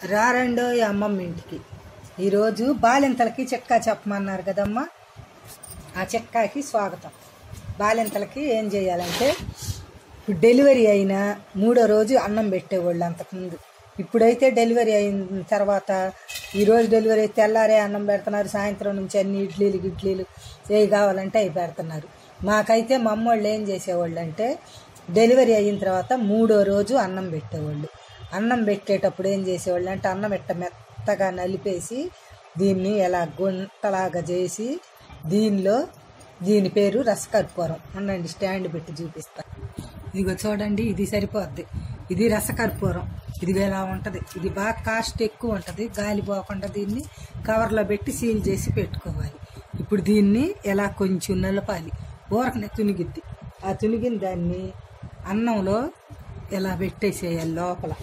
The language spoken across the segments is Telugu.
రారండో ఈ అమ్మమ్మ ఇంటికి ఈరోజు బాలింతలకి చెక్కా చెప్పమన్నారు కదమ్మా ఆ చెక్కాకి స్వాగతం బాలింతలకి ఏం చేయాలంటే ఇప్పుడు డెలివరీ అయిన మూడో రోజు అన్నం పెట్టేవాళ్ళు అంతకుముందు ఇప్పుడైతే డెలివరీ అయిన తర్వాత ఈరోజు డెలివరీ అయితే తెల్లారే అన్నం పెడుతున్నారు సాయంత్రం నుంచి అన్ని ఇడ్లీలు గిడ్లీలు ఏవి కావాలంటే అవి పెడుతున్నారు మాకైతే మా అమ్మోళ్ళు ఏం చేసేవాళ్ళు అంటే డెలివరీ అయిన తర్వాత మూడో రోజు అన్నం పెట్టేవాళ్ళు అన్నం పెట్టేటప్పుడు ఏం చేసేవాళ్ళు అంటే అన్నం ఎట్ట మెత్తగా నలిపేసి దీన్ని ఎలా గుంటలాగా చేసి దీనిలో దీని పేరు రసకర్పూరం ఉండండి స్టాండ్ పెట్టి చూపిస్తా ఇదిగో చూడండి ఇది సరిపోద్ది ఇది రసకర్పూరం ఇది ఎలా ఉంటుంది ఇది బాగా కాస్ట్ ఎక్కువ ఉంటుంది గాలి పోకుండా దీన్ని కవర్లో పెట్టి సీల్ చేసి పెట్టుకోవాలి ఇప్పుడు దీన్ని ఎలా కొంచెం నలపాలి ఊరకనే తునిగిద్ది ఆ తునిగిన దాన్ని అన్నంలో ఎలా పెట్టేసేయాలి లోపల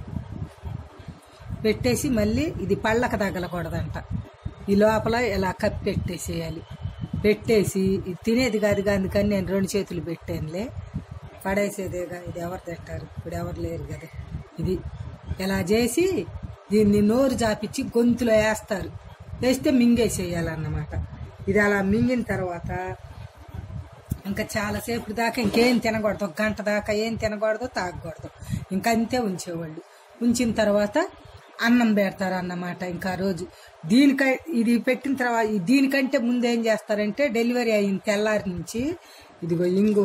పెట్టేసి మళ్ళీ ఇది పళ్ళకు తగలకూడదంట ఈ లోపల ఇలా కప్పి పెట్టేసేయాలి పెట్టేసి ఇది తినేది కాదు అందుకని నేను రెండు చేతులు పెట్టానులే పడేసేదేగా ఇది ఎవరు తింటారు ఇప్పుడు ఎవరు లేరు కదా ఇది ఇలా చేసి దీన్ని నోరు జాపించి గొంతులో వేస్తారు వేస్తే మింగేసేయాలన్నమాట ఇది అలా మింగిన తర్వాత ఇంకా చాలాసేపు దాకా ఇంకేం తినకూడదు ఒక గంట దాకా ఏం తినకూడదు తాగకూడదు ఇంకా అంతే ఉంచేవాళ్ళు ఉంచిన తర్వాత అన్నం పెడతారు అన్నమాట ఇంకా ఆ రోజు దీనికై ఇది పెట్టిన తర్వాత దీనికంటే ముందు ఏం చేస్తారంటే డెలివరీ అయిన తెల్లారి నుంచి ఇదిగో ఇంగువ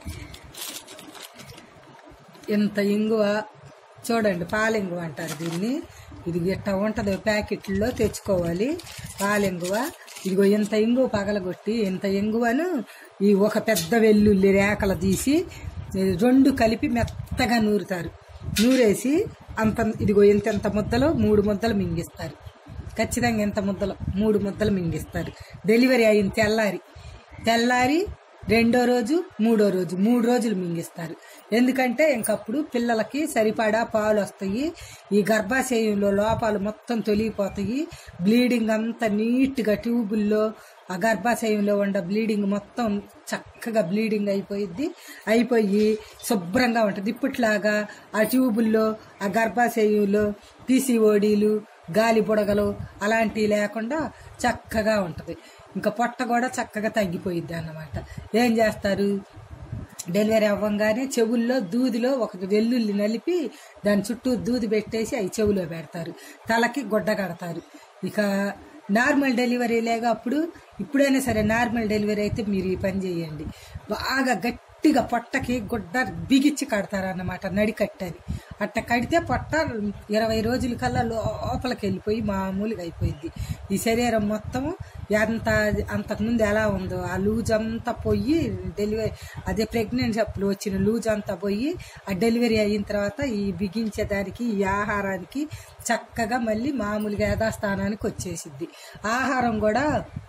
ఇంత ఇంగువ చూడండి పాలింగువ అంటారు దీన్ని ఇది ఇట్ట ఉంటుంది ప్యాకెట్లో తెచ్చుకోవాలి పాలింగువ ఇదిగో ఇంత ఇంగువ పగలగొట్టి ఇంత ఇంగువను ఈ ఒక పెద్ద వెల్లుల్లి రేకలు తీసి ఈ రెండు కలిపి మెత్తగా నూరుతారు నూరేసి అంత ఇదిగో ఇంత ఇంత ముద్దలు మూడు ముద్దలు మింగిస్తారు ఖచ్చితంగా ఇంత ముద్దలు మూడు ముద్దలు మింగిస్తారు డెలివరీ అయిన తెల్లారి తెల్లారి రెండో రోజు మూడో రోజు మూడు రోజులు మింగిస్తారు ఎందుకంటే ఇంకప్పుడు పిల్లలకి సరిపడా పాలు వస్తాయి ఈ గర్భాశయంలో లోపాలు మొత్తం తొలిగిపోతాయి బ్లీడింగ్ అంతా నీట్గా ట్యూబుల్లో ఆ గర్భాశయంలో ఉండ బ్లీడింగ్ మొత్తం చక్కగా బ్లీడింగ్ అయిపోయిద్ది అయిపోయి శుభ్రంగా ఉంటుంది ఇప్పట్లాగా ఆ ట్యూబుల్లో ఆ గర్భాశయంలో పీసీఓడీలు గాలి బుడగలు అలాంటివి లేకుండా చక్కగా ఉంటుంది ఇంకా పొట్ట కూడా చక్కగా తగ్గిపోయిద్ది అన్నమాట ఏం చేస్తారు డెలివరీ అవ్వంగానే చెవుల్లో దూదిలో ఒక వెల్లుల్లి నలిపి దాని చుట్టూ దూది పెట్టేసి అవి చెవులో పెడతారు తలకి గుడ్డ కడతారు ఇక నార్మల్ డెలివరీ లేగా అప్పుడు ఇప్పుడైనా సరే నార్మల్ డెలివరీ అయితే మీరు ఈ పని చేయండి బాగా గట్టిగా పొట్టకి గుడ్డ బిగిచ్చి కడతారు అన్నమాట నడికట్టని అట్ట కడితే పొట్ట ఇరవై రోజుల కల్లా లోపలికి వెళ్ళిపోయి మామూలుగా అయిపోయింది ఈ శరీరం మొత్తము ఎంత అంతకుముందు ఎలా ఉందో ఆ లూజ్ అంతా పోయి డెలివరీ అదే ప్రెగ్నెన్సీ అప్పుడు వచ్చిన లూజ్ అంతా పోయి ఆ డెలివరీ అయిన తర్వాత ఈ బిగించేదానికి ఈ ఆహారానికి చక్కగా మళ్ళీ మామూలుగా యథాస్థానానికి వచ్చేసిద్ది ఆహారం కూడా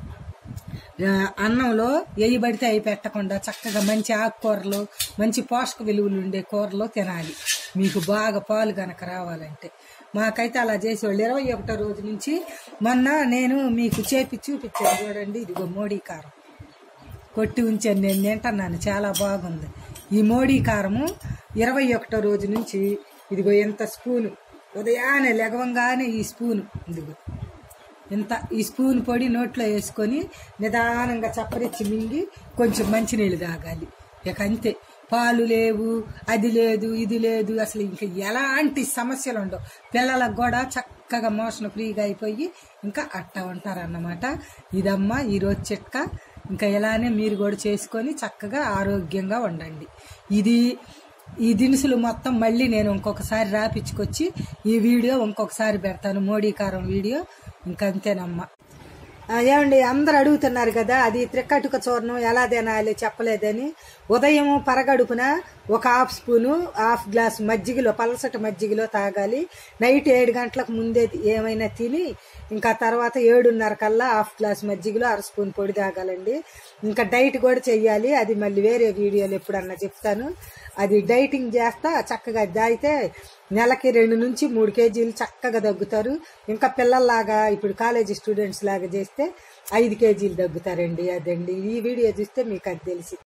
ఆ, అన్నంలో ఎయ్యి పడితే అవి పెట్టకుండా చక్కగా మంచి ఆకుకూరలు మంచి పోషక విలువలు ఉండే కూరలు తినాలి మీకు బాగా పాలు గనక రావాలంటే మాకైతే అలా చేసేవాళ్ళు ఇరవై ఒకటో రోజు నుంచి మొన్న నేను మీకు చేపి చూపించాను చూడండి ఇదిగో మోడీ కారం కొట్టి ఉంచాను నేను తింటున్నాను చాలా బాగుంది ఈ మోడీ కారము ఇరవై ఒకటో రోజు నుంచి ఇదిగో ఎంత స్పూను ఉదయాన్నే లెగవంగానే ఈ స్పూను ఇదిగో ఇంత ఈ స్పూన్ పొడి నోట్లో వేసుకొని నిదానంగా చప్పరిచ్చి మింగి కొంచెం మంచినీళ్ళు తాగాలి ఇక అంతే పాలు లేవు అది లేదు ఇది లేదు అసలు ఇంకా ఎలాంటి సమస్యలు ఉండవు పిల్లలకు కూడా చక్కగా మోషన్ ఫ్రీగా అయిపోయి ఇంకా అట్ట ఉంటారన్నమాట ఇదమ్మా ఈరోజు చిట్కా ఇంకా ఇలానే మీరు కూడా చేసుకొని చక్కగా ఆరోగ్యంగా ఉండండి ఇది ఈ దినుసులు మొత్తం మళ్ళీ నేను ఇంకొకసారి రాపించుకొచ్చి ఈ వీడియో ఇంకొకసారి పెడతాను మోడీ కారం వీడియో ఇంకంతేనమ్మా ఆ, ఏమండి అందరు అడుగుతున్నారు కదా అది త్రిక్కటుక చూర్ణం ఎలా తినాలి చెప్పలేదని ఉదయం పరగడుపున ఒక హాఫ్ స్పూను హాఫ్ గ్లాస్ మజ్జిగలో పలసటి మజ్జిగలో తాగాలి నైట్ ఏడు గంటలకు ముందే ఏమైనా తిని ఇంకా తర్వాత ఏడున్నర కల్లా హాఫ్ గ్లాస్ మజ్జిగలో అర స్పూన్ పొడి తాగాలండి ఇంకా డైట్ కూడా చెయ్యాలి అది మళ్ళీ వేరే వీడియోలు ఎప్పుడన్నా చెప్తాను అది డైటింగ్ చేస్తా చక్కగా అది తాగితే నెలకి రెండు నుంచి మూడు కేజీలు చక్కగా తగ్గుతారు ఇంకా పిల్లల్లాగా ఇప్పుడు కాలేజీ స్టూడెంట్స్ లాగా చేస్తే ఐదు కేజీలు తగ్గుతారండి అదండి ఈ వీడియో చూస్తే మీకు అది తెలిసి